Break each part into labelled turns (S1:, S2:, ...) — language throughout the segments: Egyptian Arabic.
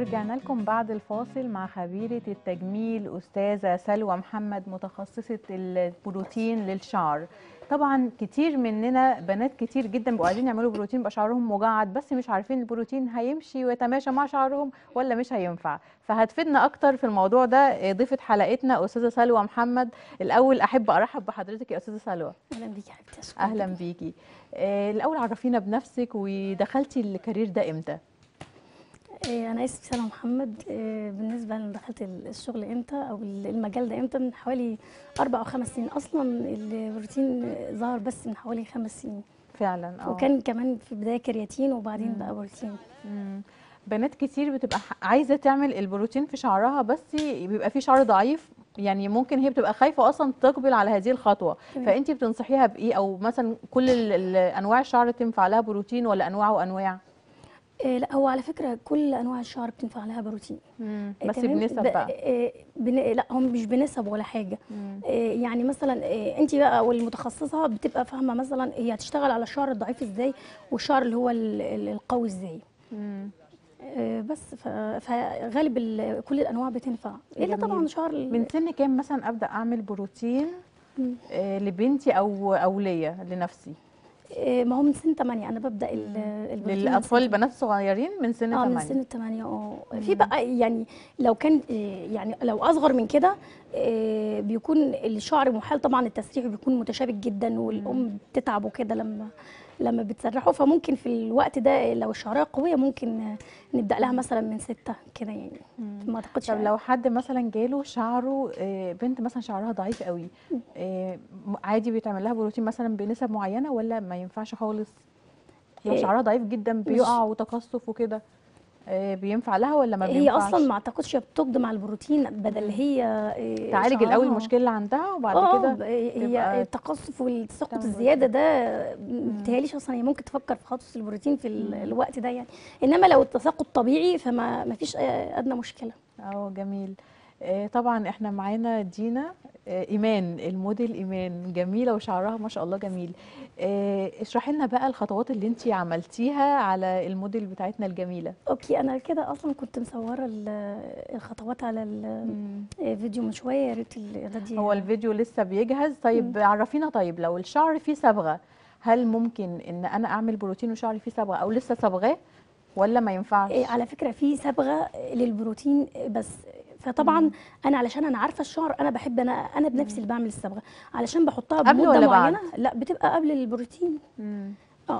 S1: ورجعنا لكم بعد الفاصل مع خبيرة التجميل أستاذة سلوى محمد متخصصة البروتين للشعر طبعا كتير مننا بنات كتير جدا بيبقوا عايزين يعملوا بروتين يبقى شعرهم مجعد بس مش عارفين البروتين هيمشي ويتماشى مع شعرهم ولا مش هينفع فهتفيدنا اكتر في الموضوع ده ضيفة حلقتنا أستاذة سلوى محمد الأول أحب أرحب بحضرتك يا أستاذة سلوى
S2: اهلا بيكي يا حبيبتي أشكرك.
S1: أهلا بيكي آه، الأول عرفينا بنفسك ودخلتي الكارير ده إمتى؟
S2: إيه، انا اسمي سلمى محمد إيه، بالنسبه انا دخلت الشغل امتى او المجال ده امتى من حوالي اربع او خمس سنين اصلا البروتين ظهر بس من حوالي خمس سنين
S1: فعلا اه
S2: وكان كمان في البدايه كرياتين وبعدين
S1: مم.
S2: بقى بروتين
S1: مم. بنات كتير بتبقى ح- عايزه تعمل البروتين في شعرها بس بيبقى في شعر ضعيف يعني ممكن هي بتبقى خايفه اصلا تقبل على هذه الخطوه
S2: تمام.
S1: فانت بتنصحيها بايه او مثلا كل ال- ال- انواع الشعر تنفع لها بروتين ولا انواع وانواع
S2: إيه، لا هو على فكره كل انواع الشعر بتنفع لها بروتين
S1: مم.
S2: إيه،
S1: بس
S2: تمام؟
S1: بنسب
S2: ب-
S1: بقى
S2: إيه، بن... لا هم مش بنسب ولا حاجه
S1: مم.
S2: إيه، يعني مثلا انت بقى والمتخصصه بتبقى فاهمه مثلا هي هتشتغل على الشعر الضعيف ازاي والشعر اللي هو ال- ال- القوي ازاي
S1: مم.
S2: آه، بس ف- فغالب ال- كل الانواع بتنفع الا
S1: جميل.
S2: طبعا شعر ال-
S1: من سن كام مثلا ابدا اعمل بروتين
S2: مم.
S1: آه، لبنتي او او ليا لنفسي
S2: آه، ما هو من سن 8 انا ببدا ال- البروتين من
S1: للاطفال
S2: سن-
S1: البنات الصغيرين من سن
S2: اه
S1: 8
S2: من سن 8 اه في بقى يعني لو كان آه، يعني لو اصغر من كده آه، بيكون الشعر محال طبعا التسريح بيكون متشابك جدا والام بتتعب وكده لما لما بتسرحه فممكن في الوقت ده لو الشعريه قويه ممكن آه، نبدا لها مثلا من ستة كده يعني ما اعتقدش
S1: طب لو حد مثلا جاله شعره آه، بنت مثلا شعرها ضعيف قوي آه، م- عادي بيتعمل لها بروتين مثلا بنسب معينه ولا ما ينفعش خالص لو
S2: إيه،
S1: شعرها ضعيف جدا بيقع وتقصف وكده آه، بينفع لها ولا ما
S2: هي
S1: بينفعش
S2: اصلا ما اعتقدش هي بتقدم على البروتين بدل هي آه،
S1: تعالج الاول
S2: شعرها-
S1: المشكله اللي عندها وبعد
S2: اه
S1: كده
S2: ب- هي
S1: تبقى
S2: التقصف والتساقط
S1: تعمل
S2: الزياده ده بتهيأليش اصلا هي ممكن تفكر في خطوه البروتين في ال- الوقت ده يعني انما لو التساقط طبيعي فما ما فيش آه، ادنى مشكله
S1: اه جميل آه، طبعا احنا معانا دينا آه، ايمان الموديل ايمان جميله وشعرها ما شاء الله جميل آه، اشرحي لنا بقى الخطوات اللي انت عملتيها على الموديل بتاعتنا الجميله
S2: اوكي انا كده اصلا كنت مصوره ال- الخطوات على الفيديو من شويه يا ريت ال- دي
S1: هو الفيديو لسه بيجهز طيب عرفينا طيب لو الشعر فيه صبغه هل ممكن ان انا اعمل بروتين وشعري فيه صبغه او لسه صبغاه ولا ما ينفعش
S2: إيه، على فكره في صبغه للبروتين بس فطبعا انا علشان انا عارفه الشعر انا بحب انا انا بنفسي اللي بعمل الصبغه علشان بحطها
S1: قبل
S2: بمده
S1: ولا بعد؟
S2: معينه لا بتبقى قبل البروتين
S1: مم.
S2: اه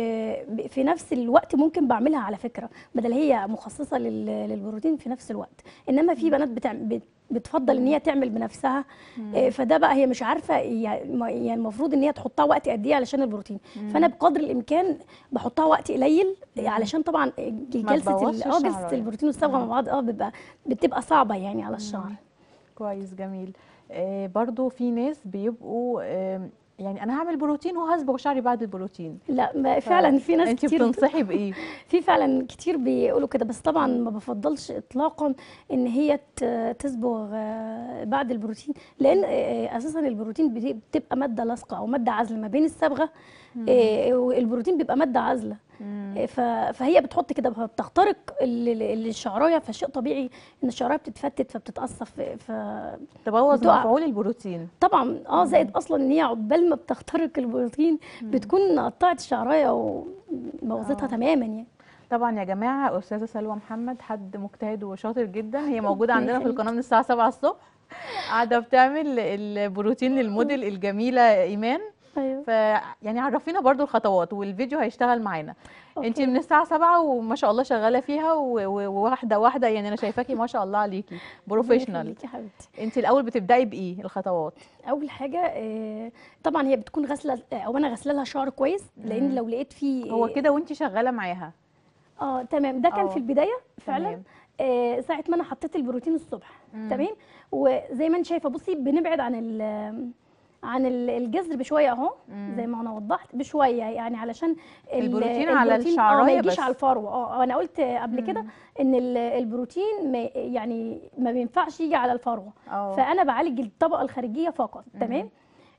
S2: ب- في نفس الوقت ممكن بعملها على فكره بدل هي مخصصه لل- للبروتين في نفس الوقت انما في بنات بتعمل بت- بتفضل ان هي تعمل بنفسها آه، فده بقى هي مش عارفه يعني ما- يعني المفروض ان هي تحطها وقت قد ايه علشان البروتين فانا بقدر الامكان بحطها وقت قليل علشان طبعا جلسه
S1: تبوظش
S2: ال- اه
S1: الشعر
S2: جلسه
S1: يعني.
S2: البروتين والصبغه مع بعض اه بيبقى بتبقى صعبه يعني على الشعر
S1: كويس جميل آه برضو في ناس بيبقوا آه يعني انا هعمل بروتين وهصبغ شعري بعد البروتين
S2: لا ما فعلا في ناس
S1: انت
S2: كتير
S1: بتنصحي بايه
S2: في فعلا كتير بيقولوا كده بس طبعا ما بفضلش اطلاقا ان هي ت- تصبغ آه، بعد البروتين لان آه، اساسا البروتين بت- بتبقى ماده لاصقه او ماده عازله ما بين الصبغه آه، والبروتين بيبقى ماده عازله آه، ف- فهي بتحط كده بتخترق ال- ال- الشعرايه فشيء طبيعي ان الشعرايه بتتفتت فبتتقصف ف-
S1: تبوظ
S2: بتقع.
S1: مفعول البروتين
S2: طبعا اه زائد اصلا ان هي عقبال ما بتخترق البروتين بتكون قطعت الشعرايه وبوظتها
S1: آه.
S2: تماما يعني
S1: طبعا يا جماعه استاذه سلوى محمد حد مجتهد وشاطر جدا هي موجوده
S2: ربنا
S1: عندنا في
S2: يخليك.
S1: القناه من الساعه 7 الصبح قاعده بتعمل البروتين للموديل الجميله ايمان
S2: ايوه
S1: ف يعني عرفينا برضو الخطوات والفيديو هيشتغل معانا انت
S2: أوكي.
S1: من الساعه 7 وما شاء الله شغاله فيها و- و- وواحده واحده يعني انا شايفاكي ما شاء الله عليكي
S2: ربنا
S1: بروفيشنال
S2: يخليكي يا حبيبتي
S1: انت الاول بتبداي بايه الخطوات
S2: اول حاجه آه، طبعا هي بتكون غسله او انا غسله لها شعر كويس لان لو لقيت فيه
S1: هو كده وانت شغاله معاها
S2: اه تمام ده كان
S1: آه.
S2: في البدايه فعلا
S1: تمام.
S2: آه ساعه ما انا حطيت البروتين الصبح
S1: مم.
S2: تمام وزي ما انت شايفه بصي بنبعد عن ال عن ال- الجذر بشويه اهو
S1: مم.
S2: زي ما انا وضحت بشويه يعني علشان ال-
S1: البروتين على
S2: آه ما
S1: الشعراية
S2: يجيش
S1: بس.
S2: على الفروه اه انا قلت قبل كده ان ال- البروتين ما يعني ما بينفعش يجي على الفروه
S1: اه
S2: فانا بعالج الطبقه الخارجيه فقط تمام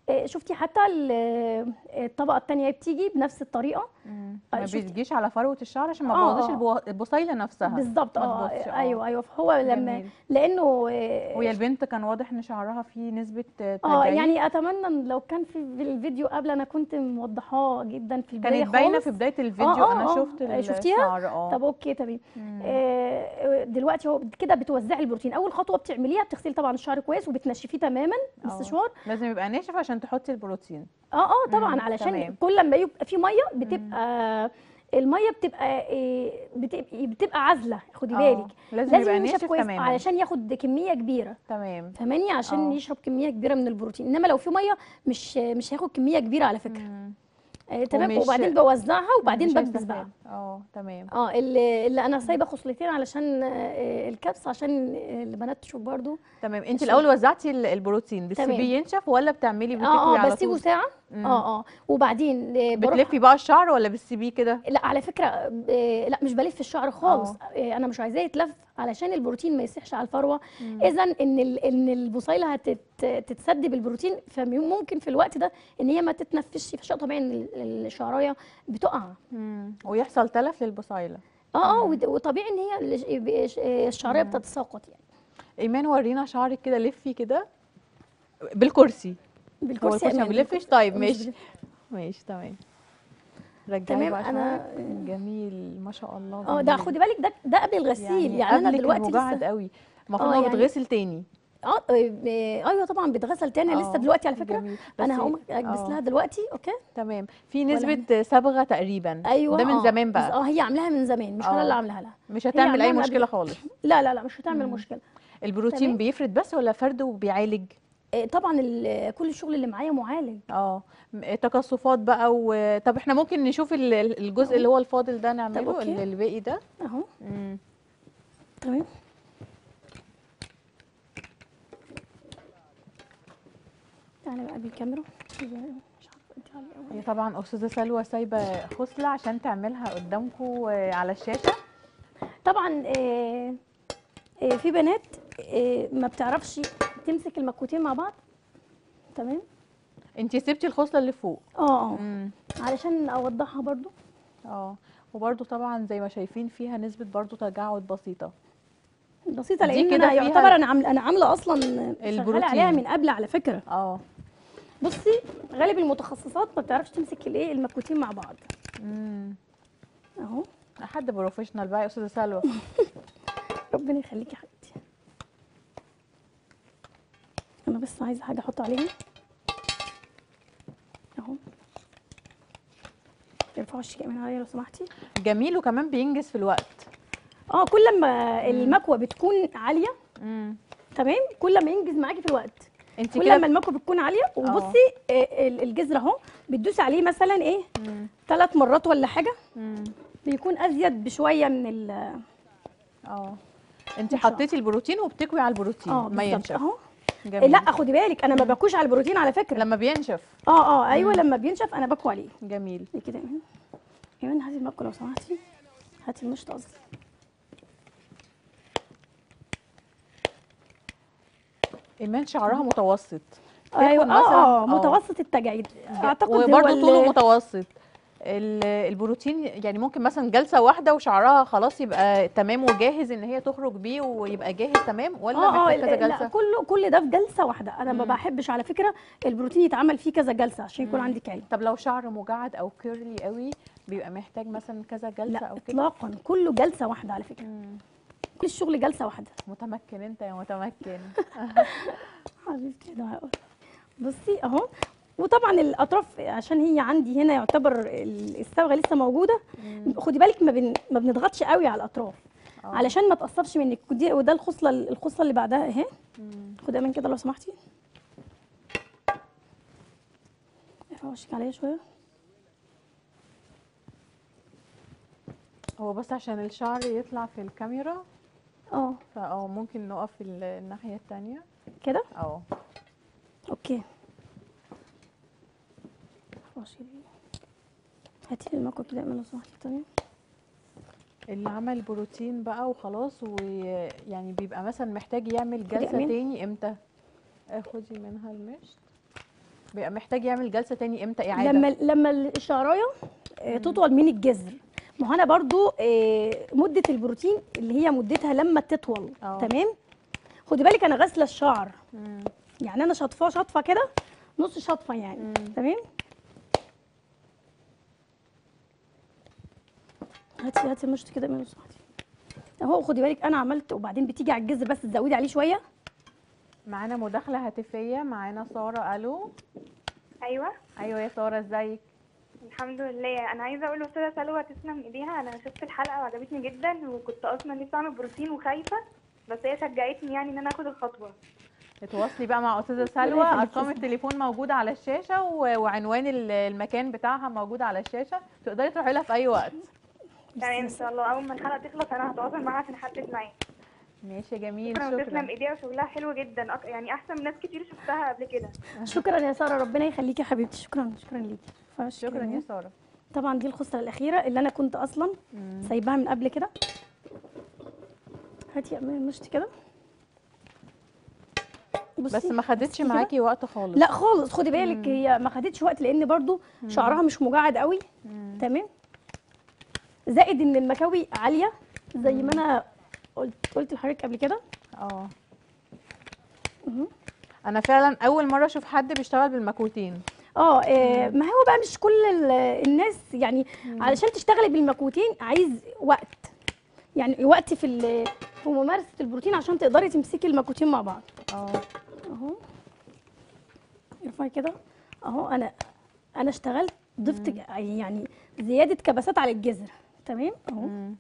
S2: آه، شفتي حتى ال- آه، الطبقه الثانيه بتيجي بنفس الطريقه
S1: مم.
S2: آه،
S1: ما
S2: شفتي؟
S1: بتجيش على فروه الشعر عشان ما
S2: آه،
S1: تبوظيش
S2: آه.
S1: البو- البصيله نفسها
S2: بالظبط
S1: ما
S2: اه
S1: تبوظش، آه.
S2: ايوه ايوه فهو لما
S1: جميل.
S2: لانه آه،
S1: وهي البنت كان واضح ان شعرها فيه نسبه
S2: اه
S1: تجاعيد
S2: يعني اتمنى إن لو كان في في الفيديو قبل انا كنت موضحاه جدا في البدايه
S1: كانت باينه
S2: خالص
S1: في بدايه الفيديو
S2: آه،
S1: انا
S2: آه.
S1: شفت
S2: آه، شفتيها؟
S1: الشعر اه
S2: طب اوكي تمام
S1: مم.
S2: آه، دلوقتي هو كده بتوزعي البروتين اول خطوه بتعمليها بتغسلي طبعا الشعر كويس وبتنشفيه تماما
S1: آه.
S2: باستشوار
S1: لازم يبقى ناشف عشان تحطي البروتين
S2: اه اه طبعا
S1: مم،
S2: علشان
S1: تمام.
S2: كل ما يبقى في ميه بتبقى الميه بتبقى إيه، بتبقى, بتبقى عازله خدي
S1: آه،
S2: بالك
S1: لازم يبقى
S2: ينشف
S1: ناشف
S2: كويس
S1: تماما
S2: علشان ياخد كميه كبيره
S1: تمام
S2: فاهماني عشان
S1: آه.
S2: يشرب كميه كبيره من البروتين انما لو في ميه مش مش هياخد كميه كبيره على فكره
S1: مم.
S2: آه تمام
S1: ومش-
S2: وبعدين بوزعها وبعدين
S1: مش
S2: بكبس
S1: هيستفاد.
S2: بقى
S1: اه تمام
S2: اه اللي, اللي انا سايبه خصلتين علشان آه، الكبس عشان البنات تشوف برضو
S1: تمام انت
S2: الشغل.
S1: الاول وزعتي ال- البروتين
S2: تمام.
S1: بتسيبيه ينشف ولا بتعملي بتكوي
S2: اه اه
S1: على
S2: بسيبه
S1: طول
S2: ساعه
S1: مم.
S2: اه اه وبعدين آه، بروح
S1: بتلفي بقى الشعر ولا بتسيبيه كده
S2: لا على فكره آه، لا مش بلف الشعر خالص آه، انا مش عايزاه يتلف علشان البروتين ما يسيحش على الفروه اذا ان ال- ان البصيله هتتسد بالبروتين فممكن في الوقت ده ان هي ما تتنفسش فشيء طبيعي ان ال- الشعرايه بتقع
S1: مم. ويحصل تلف للبصيله
S2: اه اه ود- وطبيعي ان هي الش- ب- الشعرايه بتتساقط يعني
S1: ايمان ورينا شعرك كده لفي كده بالكرسي هو
S2: بالكرسي
S1: الكرسي ما
S2: أمان.
S1: بيلفش طيب
S2: مش
S1: ماشي
S2: بلف.
S1: ماشي تمام رجعي
S2: تمام،
S1: بقى
S2: أنا-
S1: شعرك جميل ما شاء الله
S2: اه ده
S1: جميل.
S2: خدي بالك ده ده قبل الغسيل يعني, انا
S1: قبلك
S2: دلوقتي
S1: المجعد
S2: لسه
S1: قوي المفروض
S2: آه،
S1: هو
S2: يعني-
S1: بيتغسل تاني
S2: اه آه، آه، ايوه طبعا بيتغسل تاني
S1: آه،
S2: لسه دلوقتي على فكره
S1: جميل.
S2: انا
S1: بس-
S2: هقوم اكبس
S1: آه.
S2: لها دلوقتي اوكي
S1: تمام في
S2: ولا
S1: نسبة صبغة تقريبا
S2: ايوه
S1: ده من
S2: آه.
S1: زمان
S2: بس-
S1: بقى
S2: اه هي عاملاها من زمان مش
S1: آه.
S2: انا اللي عاملاها لها
S1: مش هتعمل
S2: عاملاها
S1: أي
S2: من
S1: مشكلة
S2: قبل.
S1: خالص
S2: لا لا لا مش هتعمل
S1: مم.
S2: مشكله
S1: البروتين
S2: تمام.
S1: بيفرد بس ولا فرد وبيعالج
S2: آه، طبعا ال- كل الشغل اللي معايا معالج
S1: اه م- تقصفات بقى و... طب احنا ممكن نشوف ال- ال- الجزء اللي هو الفاضل ده نعمله
S2: أوكي.
S1: ال- الباقي ده
S2: اهو
S1: مم.
S2: تمام تعالى بقى بالكاميرا مش عارفه انت عالية أوي.
S1: هي طبعا استاذة سلوى سايبة خصلة عشان تعملها قدامكم على الشاشة
S2: طبعا آه، آه، في بنات آه، ما بتعرفش تمسك المكوتين مع بعض تمام
S1: انتي سبتي الخصلة اللي فوق
S2: اه اه
S1: مم.
S2: علشان اوضحها برضو
S1: اه وبرده طبعا زي ما شايفين فيها نسبة برضو تجاعد بسيطة
S2: بسيطه
S1: دي
S2: لان
S1: كده
S2: انا
S1: فيها
S2: يعتبر انا عامله انا عامله اصلا شغاله
S1: البروتين.
S2: عليها من قبل على فكره
S1: اه
S2: بصي غالب المتخصصات ما بتعرفش تمسك الايه المكوتين مع بعض
S1: مم.
S2: اهو
S1: حد بروفيشنال بقى يا استاذة سلوى
S2: ربنا يخليكي يا حبيبتي انا بس عايزه حاجه احط عليها اهو ارفعوا الشيء من عليا لو سمحتي
S1: جميل وكمان بينجز في الوقت
S2: اه كل ما المكوه بتكون عاليه
S1: مم.
S2: تمام كل ما ينجز معاكي في الوقت
S1: انت
S2: كل
S1: كده
S2: ما المكوه بتكون عاليه وبصي آه، ال- الجزر اهو بتدوسي عليه مثلا ايه
S1: مم.
S2: ثلاث مرات ولا حاجه
S1: مم.
S2: بيكون ازيد بشويه من ال
S1: اه انت
S2: إن شاء
S1: حطيتي البروتين وبتكوي على البروتين
S2: اه
S1: ما
S2: بالظبط
S1: ينشف
S2: اهو
S1: جميل
S2: لا خدي بالك انا ما باكوش على البروتين على فكره
S1: لما بينشف
S2: اه اه ايوه لما بينشف انا باكو عليه
S1: جميل
S2: زي كده ايمان ايمان هاتي المكوه لو سمحتي هاتي المشط قصدي
S1: ايمان شعرها متوسط
S2: ايوه
S1: مثلاً-
S2: اه اه
S1: آه.
S2: متوسط التجاعيد اعتقد هو
S1: وبرده
S2: ال-
S1: طوله متوسط ال- البروتين يعني ممكن مثلا جلسه واحده وشعرها خلاص يبقى تمام وجاهز ان هي تخرج بيه ويبقى جاهز تمام ولا
S2: اه اه
S1: محتاج كذا
S2: لا
S1: جلسه
S2: كله كل ده في جلسه واحده انا ما
S1: مم.
S2: بحبش على فكره البروتين يتعمل فيه كذا جلسه عشان يكون
S1: مم.
S2: عندك علم
S1: طب لو شعر مجعد او كيرلي قوي بيبقى محتاج مثلا كذا جلسه
S2: لا
S1: او كده
S2: اطلاقا كله جلسه واحده على فكره
S1: مم.
S2: كل الشغل جلسه واحده
S1: متمكن انت يا متمكن
S2: حبيبتي ده هقول. بصي اهو وطبعا الاطراف عشان هي عندي هنا يعتبر ال- الصبغه لسه موجوده
S1: مم.
S2: خدي بالك ما, بن... ما بنضغطش قوي على الاطراف
S1: آه.
S2: علشان ما تاثرش منك ودي وده الخصله الخصله اللي بعدها اهي
S1: مم.
S2: خدي من كده لو سمحتي ارفعي وشك عليا شويه
S1: هو بس عشان الشعر يطلع في الكاميرا
S2: اه
S1: فاه ممكن نقف في ال- الناحيه التانية
S2: كده
S1: اه
S2: اوكي رشيدي. هاتي لي المكوى كده اعمل لو سمحتي تاني
S1: اللي عمل بروتين بقى وخلاص ويعني بيبقى مثلا محتاج يعمل
S2: خدي
S1: جلسة
S2: أمين.
S1: تاني امتى؟ آه، خدي منها المشط بيبقى محتاج يعمل جلسه تاني امتى اعاده
S2: لما لما الشعرايه آه، تطول من الجذر ما هو انا برضو آه، مده البروتين اللي هي مدتها لما تطول
S1: اه.
S2: تمام خدي بالك انا غاسله الشعر
S1: مم.
S2: يعني انا شطفاه شطفه كده نص شطفه يعني
S1: مم.
S2: تمام هاتي هاتي المشط كده من صحتي اهو خدي بالك انا عملت وبعدين بتيجي على الجذر بس تزودي عليه شويه
S1: معانا مداخله هاتفيه معانا ساره الو
S3: ايوه
S1: ايوه يا ساره ازيك
S3: الحمد لله انا عايزه اقول لاستاذه سلوى تسلم ايديها انا شفت الحلقه وعجبتني جدا وكنت اصلا نفسي اعمل بروتين وخايفه بس هي شجعتني يعني ان انا اخد الخطوه
S1: اتواصلي بقى مع استاذه سلوى
S2: يخليك
S1: ارقام
S2: تسلم.
S1: التليفون موجوده على الشاشه و- وعنوان ال- المكان بتاعها موجود على الشاشه تقدري تروحي لها في اي وقت
S3: تمام ان شاء الله اول ما الحلقه تخلص انا هتواصل معاها عشان احدد معاها
S1: ماشي جميل
S3: شكرا وتسلم
S1: شكرا
S3: ايديها وشغلها حلو جدا أك- يعني احسن من ناس كتير شفتها قبل كده
S2: شكرا يا ساره ربنا يخليكي يا حبيبتي شكرا شكرا ليكي فش
S1: شكرا
S2: كده.
S1: يا ساره
S2: طبعا دي الخصله الاخيره اللي انا كنت اصلا سايباها من قبل كده هاتي اعملي المشط كده
S1: بس
S2: بصي،
S1: ما خدتش
S2: كده.
S1: معاكي وقت خالص
S2: لا خالص خدي بالك هي ما خدتش وقت لان برضو شعرها مش مجعد قوي تمام زائد ان المكاوي عاليه زي ما انا قلت قلت لحضرتك قبل كده
S1: اه
S2: مهم.
S1: انا فعلا اول مره اشوف حد بيشتغل بالمكوتين
S2: اه آه، ما هو بقى مش كل ال- الناس يعني علشان تشتغلي بالمكوتين عايز وقت يعني وقت في ال- في ممارسه البروتين عشان تقدري تمسكي المكوتين مع بعض
S1: اه
S2: اهو ارفعي كده اهو انا انا اشتغلت ضفت ج- يعني زياده كبسات على الجذر تمام اهو
S1: مم.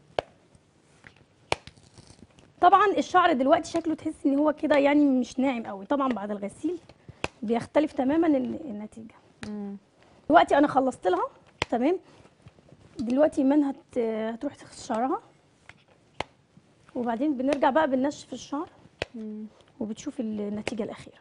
S2: طبعا الشعر دلوقتي شكله تحس ان هو كده يعني مش ناعم قوي طبعا بعد الغسيل بيختلف تماما ال- النتيجه
S1: مم.
S2: دلوقتي انا خلصت لها تمام دلوقتي ايمان هت... هتروح تغسل شعرها وبعدين بنرجع بقى بننشف الشعر
S1: مم.
S2: وبتشوف النتيجه الاخيره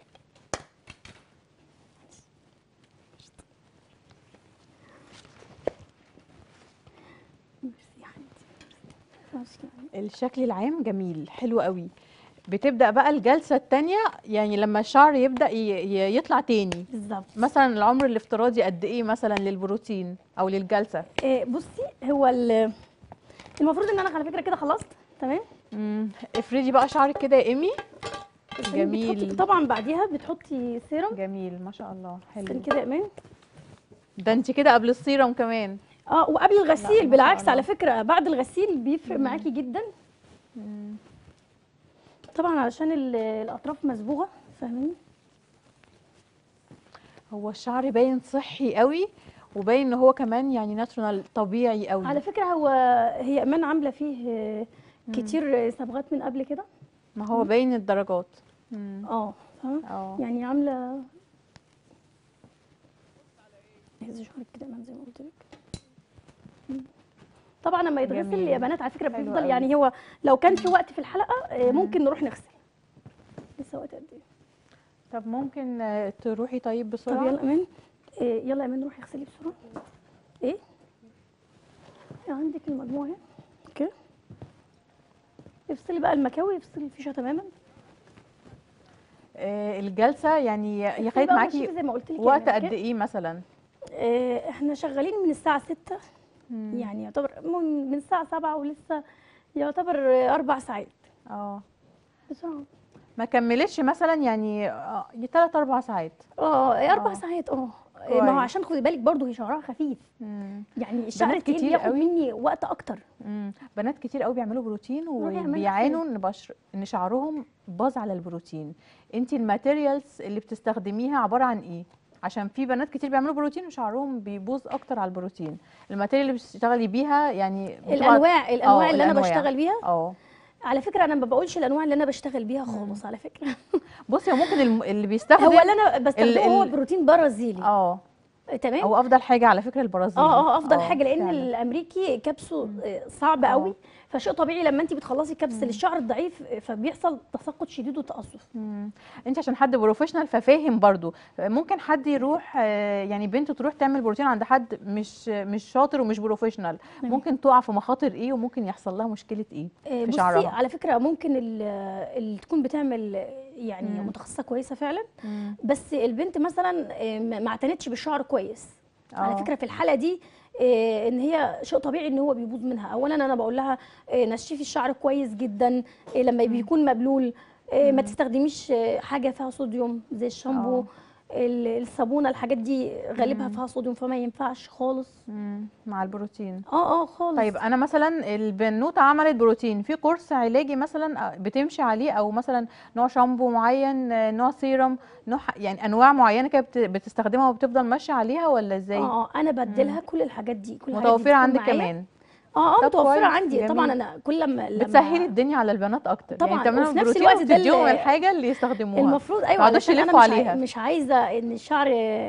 S2: ميرسي يا حبيبتي ميرسي. يعني.
S1: الشكل العام جميل حلو قوي بتبدا بقى الجلسه التانية يعني لما الشعر يبدا ي- ي- يطلع تاني
S2: بالظبط
S1: مثلا العمر الافتراضي قد ايه مثلا للبروتين او للجلسه
S2: إيه بصي هو ال- المفروض ان انا على فكره كده خلصت تمام
S1: مم. افردي بقى شعرك كده يا ايمي
S2: بس إنت
S1: جميل.
S2: بتحطي طبعا بعديها بتحطي سيرم
S1: جميل ما شاء الله
S2: استني
S1: حلو
S2: كده يا ايمان
S1: ده انت كده قبل السيرم كمان
S2: اه وقبل
S1: لا، ما
S2: الغسيل
S1: شاء
S2: بالعكس
S1: الله.
S2: على فكره بعد الغسيل بيفرق معاكي جدا طبعا علشان ال- الاطراف مصبوغه فاهمين
S1: هو الشعر باين صحي قوي وباين ان هو كمان يعني ناتشورال طبيعي قوي
S2: على فكره هو هي ايمان عامله فيه آه، كتير صبغات من قبل كده
S1: ما هو باين الدرجات مم.
S2: اه فاهمه
S1: اه
S2: يعني عامله هز شعرك كده يا ايمان زي ما قلت لك طبعا لما يتغسل
S1: جميل.
S2: يا بنات على فكره
S1: حلو
S2: بيفضل
S1: قوي.
S2: يعني هو لو كان في وقت في الحلقه آه، ممكن نروح نغسل لسه وقت قد ايه
S1: طب ممكن آه، تروحي طيب
S2: طب
S1: بسرعه
S2: يلا ايمان إيه يلا ايمان روحي اغسلي بسرعه ايه عندك المجموعه اهي اوكي افصلي بقى المكاوي افصلي الفيشه تماما
S1: آه، الجلسه يعني هي
S2: افصلي
S1: خدت
S2: بقى
S1: معاكي
S2: ونشوفي زي ما قلت لك
S1: وقت قد ايه مثلا
S2: إيه احنا شغالين من الساعه 6 يعني يعتبر من من الساعه 7 ولسه يعتبر آه، اربع ساعات
S1: اه
S2: بسرعه
S1: ما كملتش مثلا يعني آه، ثلاث اربع ساعات
S2: اه اربع
S1: آه.
S2: ساعات اه إيه، ما هو
S1: كويس.
S2: عشان خدي بالك برضه هي شعرها خفيف
S1: مم.
S2: يعني الشعر
S1: بنات
S2: التقيل
S1: كتير
S2: بياخد
S1: قوي.
S2: مني وقت اكتر
S1: مم. بنات كتير قوي بيعملوا بروتين
S2: روحي اعملي
S1: وبيعانوا ان بشر ان شعرهم باظ على البروتين انت الماتيريالز اللي بتستخدميها عباره عن ايه عشان في بنات كتير بيعملوا بروتين وشعرهم بيبوظ اكتر على البروتين الماتيريال اللي بتشتغلي بيها يعني بتبقى-
S2: الانواع الانواع
S1: آه،
S2: اللي انا
S1: الأنواع.
S2: بشتغل بيها
S1: اه
S2: على فكره انا ما بقولش الانواع اللي انا بشتغل بيها خالص على فكره
S1: بصي هو ممكن الم- اللي بيستخدم
S2: هو اللي انا بستخدمه
S1: ال-
S2: هو
S1: ال-
S2: بروتين برازيلي
S1: اه
S2: تمام
S1: هو افضل حاجه على فكره البرازيل
S2: اه اه افضل حاجه لان
S1: فعلاً.
S2: الامريكي كبسه آه، صعب
S1: آه.
S2: قوي فشيء طبيعي لما انت بتخلصي كبس للشعر الضعيف فبيحصل تساقط شديد وتقصف
S1: مم. انت عشان حد بروفيشنال ففاهم برضو ممكن حد يروح آه، يعني بنت تروح تعمل بروتين عند حد مش مش شاطر ومش بروفيشنال
S2: تمام.
S1: ممكن تقع في مخاطر ايه وممكن يحصل لها مشكله ايه
S2: آه،
S1: في
S2: بصي
S1: شعرها
S2: على فكره ممكن ال- اللي تكون بتعمل يعني
S1: مم.
S2: متخصصه كويسه فعلا
S1: مم.
S2: بس البنت مثلا آه، ما ما اعتنتش بالشعر كويس على
S1: آه.
S2: فكره في الحاله دي آه، ان هي شيء طبيعي ان هو بيبوظ منها اولا انا بقول لها آه، نشفي الشعر كويس جدا آه، لما بيكون مبلول آه، ما تستخدميش آه، حاجه فيها صوديوم زي الشامبو
S1: آه.
S2: ال- الصابونه الحاجات دي غالبها
S1: مم.
S2: فيها صوديوم فما ينفعش خالص
S1: مم. مع البروتين
S2: اه اه خالص
S1: طيب انا مثلا البنوته عملت بروتين في كورس علاجي مثلا بتمشي عليه او مثلا نوع شامبو معين آه، نوع سيرم نوع ح- يعني انواع معينه كده بت- بتستخدمها وبتفضل ماشيه عليها ولا ازاي
S2: اه اه انا بديلها كل الحاجات دي كل الحاجات دي
S1: متوفره
S2: بتكون
S1: عندك
S2: معايا.
S1: كمان
S2: اه اه
S1: طب
S2: متوفره
S1: كويس،
S2: عندي طبعا
S1: جميل.
S2: انا كل لما لما-
S1: بتسهلي الدنيا على البنات اكتر
S2: طبعاً،
S1: يعني تمام
S2: وفي نفس
S1: البروتين
S2: الوقت ده
S1: وتديهم
S2: اللي-
S1: الحاجه اللي يستخدموها
S2: المفروض ايوه
S1: يقعدوش
S2: علشان انا
S1: يلفوا
S2: مش, عاي-
S1: عليها.
S2: مش عايزه ان الشعر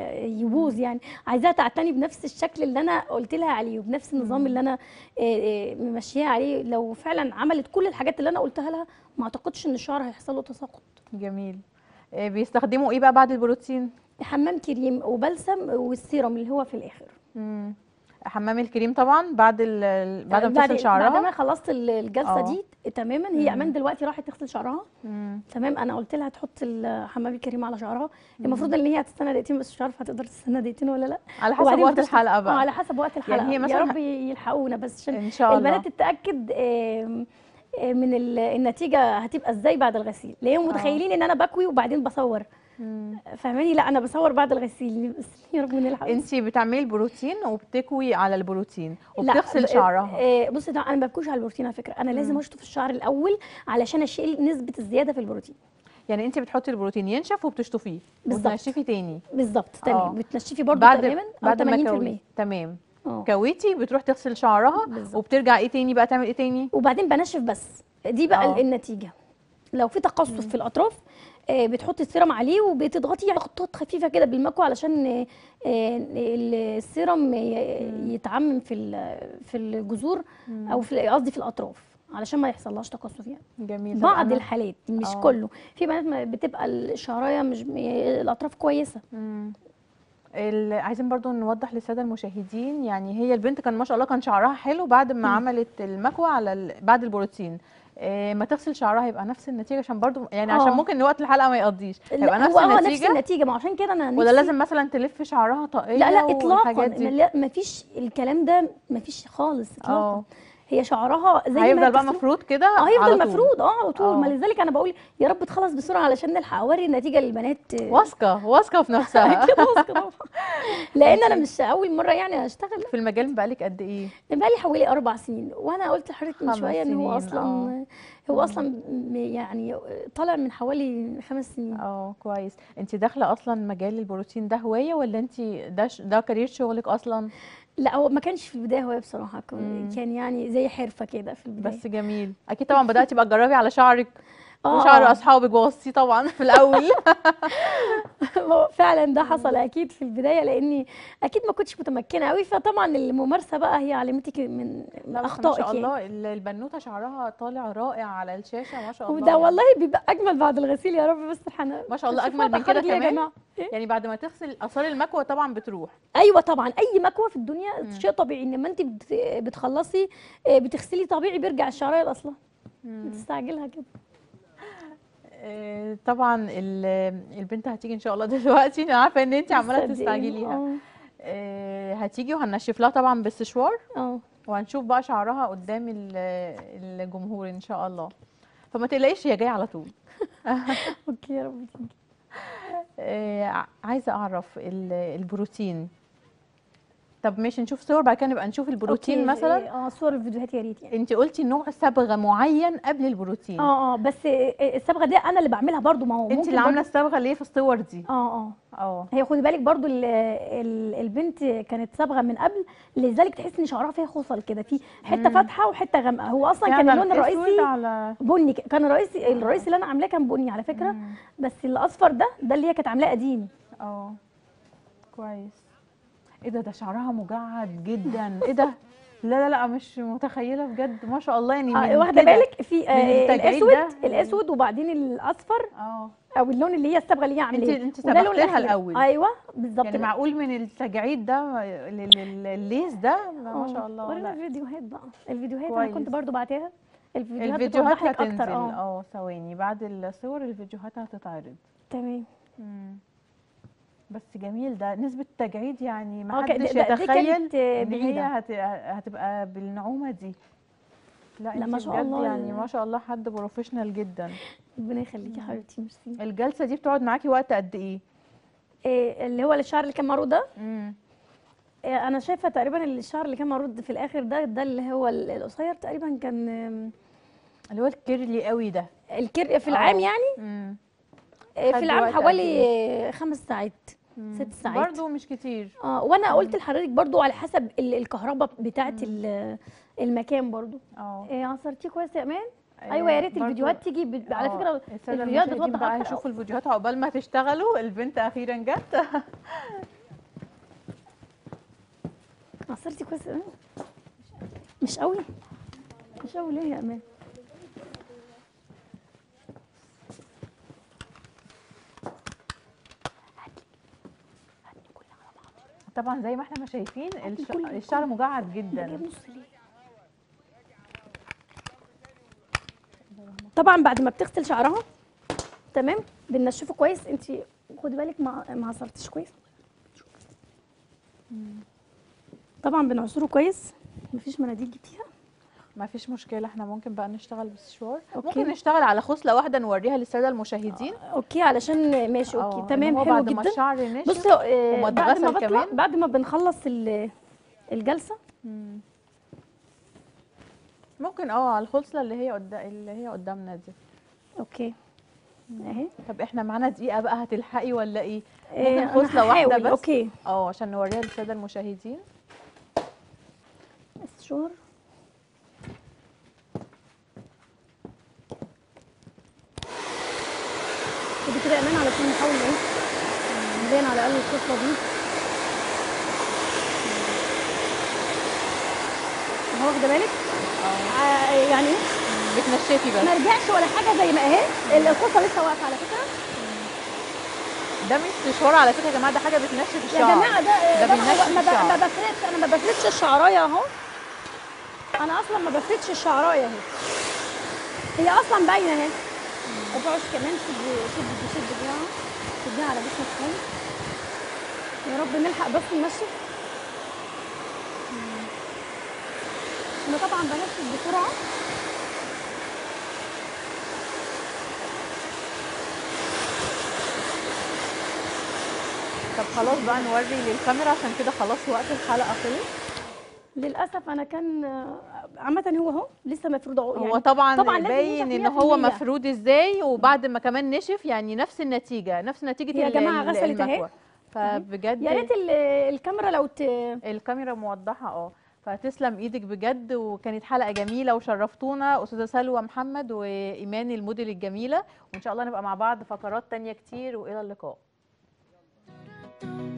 S2: يبوظ يعني عايزاها تعتني بنفس الشكل اللي انا قلت لها عليه وبنفس النظام اللي انا آه، آه، ممشيها عليه لو فعلا عملت كل الحاجات اللي انا قلتها لها ما اعتقدش ان الشعر هيحصل له تساقط
S1: جميل آه، بيستخدموا ايه بقى بعد البروتين
S2: حمام كريم وبلسم والسيرم اللي هو في الاخر
S1: مم. حمام الكريم طبعا بعد ال... بعد ما
S2: بعد
S1: تغسل
S2: بعد ما
S1: شعرها
S2: خلصت ال- الجلسه
S1: آه.
S2: دي تماما هي امان دلوقتي راحت تغسل شعرها
S1: مم.
S2: تمام انا قلت لها تحط الحمام الكريم على شعرها المفروض ان هي هتستنى دقيقتين بس مش عارفه هتقدر تستنى دقيقتين ولا لا
S1: على حسب
S2: وبعدين
S1: وقت
S2: بتشرب-
S1: الحلقه
S2: اه
S1: بقى
S2: على حسب وقت الحلقه
S1: هي
S2: يا
S1: مثلاً
S2: رب يلحقونا بس عشان
S1: ان شاء الله
S2: البنات تتاكد آم، آم، من ال- النتيجه هتبقى ازاي بعد الغسيل ليه متخيلين ان انا بكوي وبعدين بصور
S1: مم.
S2: فاهماني لا انا بصور بعد الغسيل بس يا رب نلحق
S1: انت بتعملي البروتين وبتكوي على البروتين
S2: لا،
S1: وبتغسل
S2: ب-
S1: شعرها
S2: آه، بصي ده انا ما بكوش على البروتين على فكره انا لازم اشطف الشعر الاول علشان اشيل نسبه الزياده في البروتين
S1: يعني انت بتحطي البروتين ينشف وبتشطفيه
S2: بالظبط.
S1: وتنشفي تاني
S2: بالظبط
S1: آه.
S2: تمام بتنشفي برضو
S1: بعد
S2: تماما او
S1: بعد ما
S2: 80%
S1: كوي تمام
S2: اه
S1: كويتي بتروح تغسل شعرها
S2: بالظبط.
S1: وبترجع ايه تاني بقى تعمل ايه تاني
S2: وبعدين بنشف بس دي بقى
S1: آه.
S2: النتيجه لو في تقصف في الاطراف آه، بتحطي السيرم عليه وبتضغطي يعني خطوط خفيفه كده بالمكوى علشان آه، آه، السيرم ي- يتعمم في ال- في الجذور او في قصدي في الاطراف علشان ما يحصلهاش تقصف يعني
S1: جميل طب
S2: بعض
S1: أنا-
S2: الحالات مش
S1: آه.
S2: كله في بنات ما بتبقى الشعرايه مش الاطراف كويسه
S1: مم. ال- عايزين برضو نوضح للساده المشاهدين يعني هي البنت كان ما شاء الله كان شعرها حلو بعد ما عملت المكوى على ال... بعد البروتين إيه ما تغسل شعرها يبقى نفس النتيجه عشان برضو يعني عشان
S2: آه.
S1: ممكن وقت الحلقه ما يقضيش
S2: لا،
S1: هيبقى نفس
S2: هو اه نفس
S1: النتيجه
S2: النتيجه ما عشان كده انا
S1: ولا
S2: نفسي-
S1: لازم مثلا تلف شعرها طاقيه
S2: لا لا اطلاقا
S1: والحاجات دي
S2: لا ما فيش الكلام ده ما فيش خالص اطلاقا
S1: اه
S2: هي شعرها زي ما
S1: هيفضل بقى
S2: بتغسله-
S1: مفروض كده
S2: اه
S1: على
S2: هيفضل
S1: طول.
S2: مفروض اه على طول
S1: آه.
S2: ما لذلك انا بقول يا رب تخلص بسرعه علشان نلحق اوري النتيجه للبنات
S1: واثقه واثقه في نفسها
S2: أكيد واثقة طبعا. لان انا مش اول مره يعني اشتغل
S1: في المجال بقالك قد ايه
S2: بقى لي حوالي اربع سنين وانا قلت لحضرتك من
S1: خمس
S2: شويه ان هو
S1: سنين،
S2: اصلا هو اصلا م- يعني طالع من حوالي خمس سنين
S1: اه كويس انت داخله اصلا مجال البروتين ده هوايه ولا انت ده ش... ده كارير شغلك اصلا
S2: لا هو ما كانش في البدايه هوايه بصراحه كان-
S1: مم.
S2: كان يعني زي حرفه كده في البدايه
S1: بس جميل اكيد طبعا بداتي بقى تجربي على شعرك
S2: آه،
S1: وشعر
S2: آه.
S1: اصحابك بوظتيه طبعا في الاول
S2: هو فعلا ده حصل اكيد في البدايه لاني اكيد ما كنتش متمكنه قوي فطبعا الممارسه بقى هي علمتك من
S1: لا بس ما
S2: اخطائك
S1: شاء
S2: يعني
S1: الله ال- البنوته شعرها طالع رائع على الشاشه ما شاء الله
S2: وده
S1: يعني.
S2: والله بيبقى اجمل بعد الغسيل يا رب بس الحنا
S1: ما شاء الله
S2: بس
S1: أجمل من
S2: اتأخرت
S1: كده
S2: ليه يا
S1: كمان؟
S2: جماعة؟
S1: يعني بعد ما تغسل اثار المكوى طبعا بتروح
S2: ايوه طبعا اي مكوى في الدنيا شيء طبيعي انما انت بت- بتخلصي آه، بتغسلي طبيعي بيرجع الشعرايه لاصلها بتستعجلها كده
S1: آه، طبعا ال- البنت هتيجي ان شاء الله دلوقتي انا عارفه ان انت عماله
S2: بس قد إيه؟
S1: تستعجليها
S2: اه
S1: آه، هتيجي وهنشف لها طبعا بالسشوار
S2: اه
S1: وهنشوف بقى شعرها قدام ال- الجمهور ان شاء الله فما تقلقيش هي جايه على طول
S2: اوكي يا رب تيجي
S1: آه، ع- عايزه اعرف ال- البروتين طب ماشي نشوف صور بعد كده نبقى نشوف البروتين
S2: أوكي،
S1: مثلا
S2: اه صور الفيديوهات يا ريت يعني
S1: انت قلتي نوع صبغه معين قبل البروتين
S2: اه اه بس آه، الصبغه دي انا اللي بعملها برضو ما هو
S1: انت
S2: ممكن
S1: اللي عامله
S2: برضو-
S1: الصبغه اللي هي في الصور دي
S2: اه اه
S1: اه
S2: هي خدي بالك برضو ال ال البنت كانت صبغه من قبل لذلك تحس ان شعرها فيها خصل كده في حته فاتحه وحته غامقه هو اصلا كان
S1: فعلاً
S2: اللون
S1: أسود
S2: الرئيسي
S1: على
S2: بني ك- كان الرئيسي الرئيسي اللي انا عاملاه كان بني على فكره
S1: مم.
S2: بس الاصفر ده ده اللي هي كانت عاملاه قديم
S1: اه كويس ايه ده ده شعرها مجعد جدا ايه ده لا لا لا مش متخيله بجد ما شاء الله يعني من
S2: آه واخده
S1: كده.
S2: بالك في
S1: من
S2: آه
S1: التجعيد
S2: الاسود
S1: ده.
S2: الاسود وبعدين الاصفر
S1: اه
S2: او اللون اللي هي الصبغه اللي هي عاملاه
S1: انت
S2: وده لون
S1: سبقتيها
S2: الأخضر.
S1: الأول.
S2: ايوه بالظبط
S1: يعني معقول من التجعيد ده لل- لل- الليس ده لا، ما شاء الله
S2: ورينا
S1: لا
S2: الفيديوهات بقى الفيديوهات انا
S1: كويس.
S2: كنت برضو بعتها الفيديوهات,
S1: الفيديوهات
S2: بتوضح لك
S1: هتنزل
S2: اكتر اه
S1: اه ثواني بعد الصور الفيديوهات هتتعرض
S2: تمام
S1: مم. بس جميل ده نسبة تجعيد يعني ما
S2: اه ك-
S1: حدش
S2: ده- ده- دي
S1: يتخيل
S2: كانت، آه،
S1: ان هي
S2: بعيدة.
S1: هت... هتبقى بالنعومة دي لا,
S2: لا،
S1: انت
S2: ما شاء
S1: بجد
S2: الله
S1: يعني
S2: ال-
S1: ما شاء الله حد بروفيشنال جدا
S2: ربنا يخليكي يا حبيبتي ميرسي
S1: الجلسة دي بتقعد معاكي وقت قد ايه؟
S2: إيه اللي هو الشعر اللي كان معروض ده
S1: مم.
S2: إيه انا شايفه تقريبا الشعر اللي كان معروض في الاخر ده ده اللي هو ال- القصير تقريبا كان آم،
S1: اللي هو الكيرلي قوي ده
S2: الكر في العام
S1: آه.
S2: يعني
S1: مم.
S2: إيه
S1: خد
S2: في العام
S1: وقت قد
S2: حوالي خمس ساعات
S1: مم.
S2: ست ساعات
S1: برضو مش كتير
S2: اه وانا قلت لحضرتك برضو على حسب ال- الكهرباء بتاعه ال- المكان برضو
S1: اه
S2: إيه عصرتيه كويس يا امان ايوه يا ريت
S1: برضو-
S2: الفيديوهات تيجي ب... على
S1: آه،
S2: فكره
S1: السادة
S2: الفيديوهات
S1: المشاهدين
S2: بتوضح
S1: بقى
S2: اكتر
S1: يشوفوا الفيديوهات عقبال ما تشتغلوا البنت اخيرا جت
S2: عصرتي كويس يا امان مش قوي مش قوي ليه يا امان
S1: طبعا زي ما احنا ما شايفين الش...
S2: كل-
S1: الشعر مجعد
S2: ده
S1: جدا
S2: جايب نص ليه طبعا بعد ما بتغسل شعرها تمام بننشفه كويس انت خدي بالك ما ما عصرتيش كويس طبعا بنعصره كويس مفيش مناديل جبتيها
S1: ما فيش مشكله احنا ممكن بقى نشتغل بالسشوار
S2: أوكي.
S1: ممكن نشتغل على خصله واحده نوريها للساده المشاهدين
S2: اوكي علشان ماشي
S1: آه،
S2: اوكي
S1: إن
S2: تمام
S1: هو
S2: حلو
S1: بعد ما
S2: جدا
S1: الشعر نشف
S2: بصوا آه،
S1: وما
S2: بعد ما
S1: اتغسل
S2: بطلع
S1: كمان.
S2: بعد ما بنخلص ال- الجلسه
S1: مم. ممكن اه على الخصله اللي هي قدام اللي هي قدامنا دي
S2: اوكي اهي
S1: طب احنا معانا دقيقه بقى هتلحقي ولا ايه
S2: آه،
S1: ممكن
S2: أنا
S1: خصله واحده
S2: هحاول،
S1: بس
S2: اوكي
S1: اه عشان نوريها للساده المشاهدين
S2: الشهر ودي كده امان علشان نحاول ايه نبين على الاقل الخصله دي اهو واخده بالك آه، يعني ايه
S1: بتنشفي بس
S2: ما رجعش ولا حاجه زي ما اهي الخصله لسه واقفه على فكره
S1: ده مش سشوار على فكره يا جماعه ده حاجه بتنشف
S2: يا
S1: الشعر
S2: جماعه ده
S1: ده
S2: ده
S1: بينشف
S2: هو- ما ب-
S1: الشعر.
S2: ما بفردش انا ما بفردش الشعرايه اهو انا اصلا ما بفردش الشعرايه اهي هي اصلا باينه اهي ارفعش كمان شد شد دي شد دي اهو شديها على جسمك كويس يا رب نلحق بس ننشف انا طبعا بنشف بسرعه
S1: طب خلاص بقى نوري للكاميرا عشان كده خلاص وقت الحلقه خلص
S2: للاسف انا كان عامه هو اهو لسه مفروض اهو
S1: هو طبعا,
S2: طبعاً لازم
S1: باين
S2: ينشف
S1: ان هو
S2: 100%.
S1: مفرود ازاي وبعد ما كمان نشف يعني نفس النتيجه نفس نتيجه
S2: يا
S1: ال-
S2: جماعة
S1: ال-
S2: غسلت أهي.
S1: المكوى فبجد
S2: يا ريت ال- الكاميرا لو ت...
S1: الكاميرا موضحه اه فتسلم ايدك بجد وكانت حلقه جميله وشرفتونا استاذه سلوى محمد وايمان الموديل الجميله وان شاء الله نبقى مع بعض فقرات تانية كتير والى اللقاء